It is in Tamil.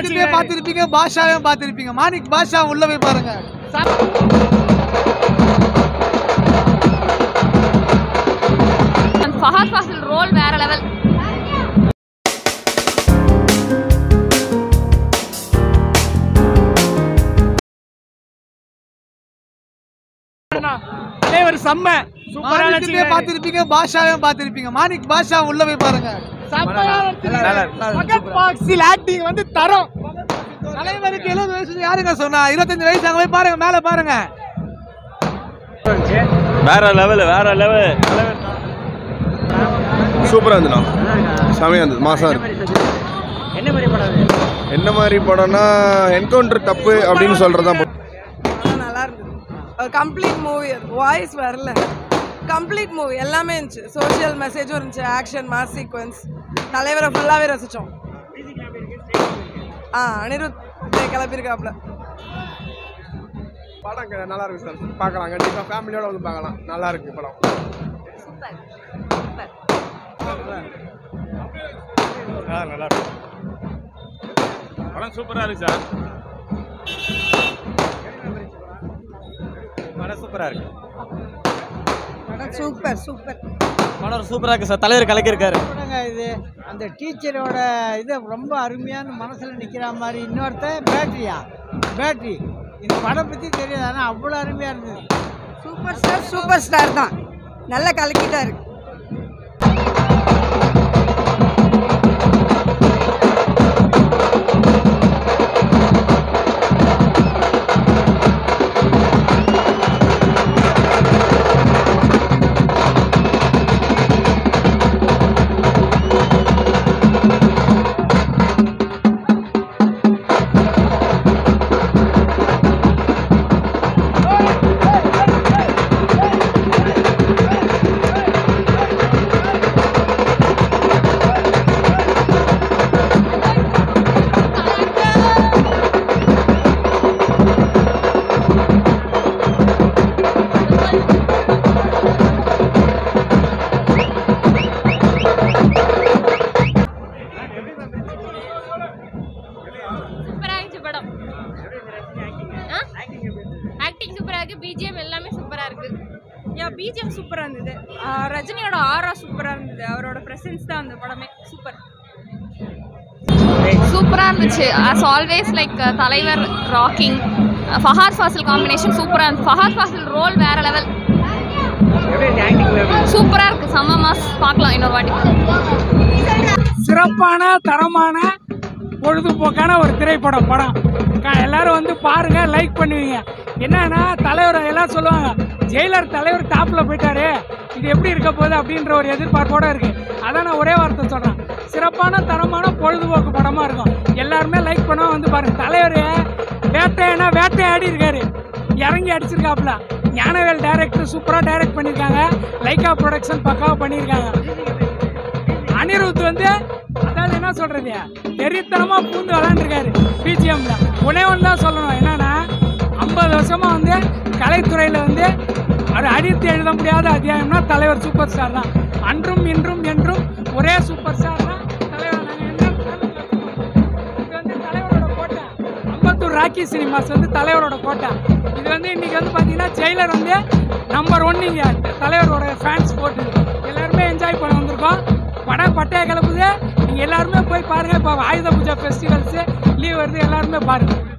மாணிக்கத்தையே பார்த்திருப்பீங்க பாஷாவே பார்த்திருப்பீங்க மாணிக் பாஷா உள்ள போய் பாருங்க ஃபஹத் ஃபாசில் ரோல் வேற லெவல் தலைவர் செம்ம சூப்பரா மாணிக்கத்தையே பார்த்திருப்பீங்க பாஷாவே பார்த்திருப்பீங்க மாணிக் பாஷா உள்ள போய் பாருங்க பாக்ஸில் ஆக்டிங் வந்து தரம் தலைவருக்கு எழுபது வயசு யாருங்க சொன்னா இருபத்தஞ்சு வயசு அங்க போய் பாருங்க மேல பாருங்க வேற லெவல் வேற லெவல் சூப்பராக இருந்துண்ணா செமையாக இருந்தது மாசம் இருக்கு என்ன மாதிரி படம் அது? என்ன மாதிரி படம்னா என்கவுண்டர் தப்பு அப்படின்னு சொல்கிறது தான் படம் நல்லா இருந்தது கம்ப்ளீட் மூவி வாய்ஸ் வரல கம்ப்ளீட் மூவி எல்லாமே இருந்துச்சு சோஷியல் மெசேஜும் இருந்துச்சு ஆக்ஷன் மாஸ் சீக்வன்ஸ் தலைவரை ஃபுல்லாகவே ரசித்தோம் ஆ அனிருத் கிளப்பியிருக்காப்புல படம் நல்லா இருக்கு சார் பார்க்கலாம் கண்டிப்பாக ஃபேமிலியோட வந்து பார்க்கலாம் நல்லா இருக்கு படம் நல்லா இருக்கு படம் சூப்பரா இருக்கு சார் படம் சூப்பரா இருக்கு சூப்பர் சூப்பர் படம் சூப்பரா இருக்கு சார் தலைவர் கலக்கியிருக்காரு படங்க இது அந்த டீச்சரோட இது ரொம்ப அருமையான மனசில் நிற்கிற மாதிரி இன்னொருத்தன் பேட்டரியா பேட்டரி இந்த படம் பற்றி தெரியாது ஆனால் அவ்வளோ அருமையாக இருந்தது சூப்பர் ஸ்டார் சூப்பர் ஸ்டார் தான் நல்லா கலக்கிட்டாரு சூப்பரா இருந்துச்சு படம் ஆக்டிங் சூப்பரா இருக்கு பிஜிஎம் எல்லாமே சூப்பரா இருக்கு யா பிஜிஎம் சூப்பராக இருந்தது ஆ, ரஜினியோட ஆரா சூப்பராக இருந்தது அவரோட ப்ரெசன்ஸ் தான் அந்த படமே சூப்பர் சூப்பரா இருந்துச்சு ஆஸ் ஆல்வேஸ் லைக் தலைவர் ராக்கிங் ஃபஹாத் ஃபாசில் காம்பினேஷன் சூப்பரா இருந்துச்சு ஃபஹாத் ஃபாசில் ரோல் வேற லெவல் சூப்பரா இருக்கு செம்ம மாஸ் பார்க்கலாம் இன்னொரு வாட்டி சிறப்பான தரமான பொழுதுபோக்கான ஒரு திரைப்படம் படம் க- எல்லாரும் வந்து பாருங்க லைக் பண்ணுவீங்க என்னன்னா தலைவர் எல்லாம் சொல்லுவாங்க ஜெயிலர் தலைவர் டாப்ல போயிட்டாரு இது எப்படி இருக்க போகுது அப்படின்ற ஒரு எதிர்பார்ப்போட இருக்கு அதான் நான் ஒரே வார்த்தை சொல்றேன் சிறப்பான தரமான பொழுதுபோக்கு படமா இருக்கும் எல்லாருமே லைக் பண்ண வந்து பாருங்க தலைவர் வேட்டையனா வேட்டையாடி இருக்காரு இறங்கி அடிச்சிருக்காப்புல ஞானவேல் டைரக்டர் சூப்பரா டைரக்ட் பண்ணியிருக்காங்க லைக்கா ப்ரொடக்ஷன் பக்காவா பண்ணியிருக்காங்க அனிருத் வந்து அதாவது என்ன சொல்றது தெரித்தனமா பூந்து விளாண்டுருக்காரு பிஜிஎம்ல ஒன்னே ஒன்று தான் சொல்லணும் என்னன்னா ஐம்பது வருஷமா வந்து கலைத்துறையில வந்து ஒரு அடித்து எழுத முடியாத அத்தியாயம்னா தலைவர் சூப்பர் ஸ்டார் தான் அன்றும் இன்றும் என்றும் ஒரே சூப்பர் ஸ்டார் தான் தலைவர் நாங்கள் என்ன இது வந்து தலைவரோட கோட்டை அம்பத்தூர் ராக்கி சினிமாஸ் வந்து தலைவரோட கோட்டை இது வந்து இன்னைக்கு வந்து பார்த்தீங்கன்னா ஜெயிலர் வந்து நம்பர் ஒன் இங்கே தலைவரோட ஃபேன்ஸ் போட்டு எல்லாருமே என்ஜாய் பண்ண வந்திருக்கோம் படம் பட்டைய கிளப்புது நீங்கள் எல்லாருமே போய் பாருங்கள் இப்போ ஆயுத பூஜா ஃபெஸ்டிவல்ஸு லீவ் வருது எல்லாருமே பாருங்கள்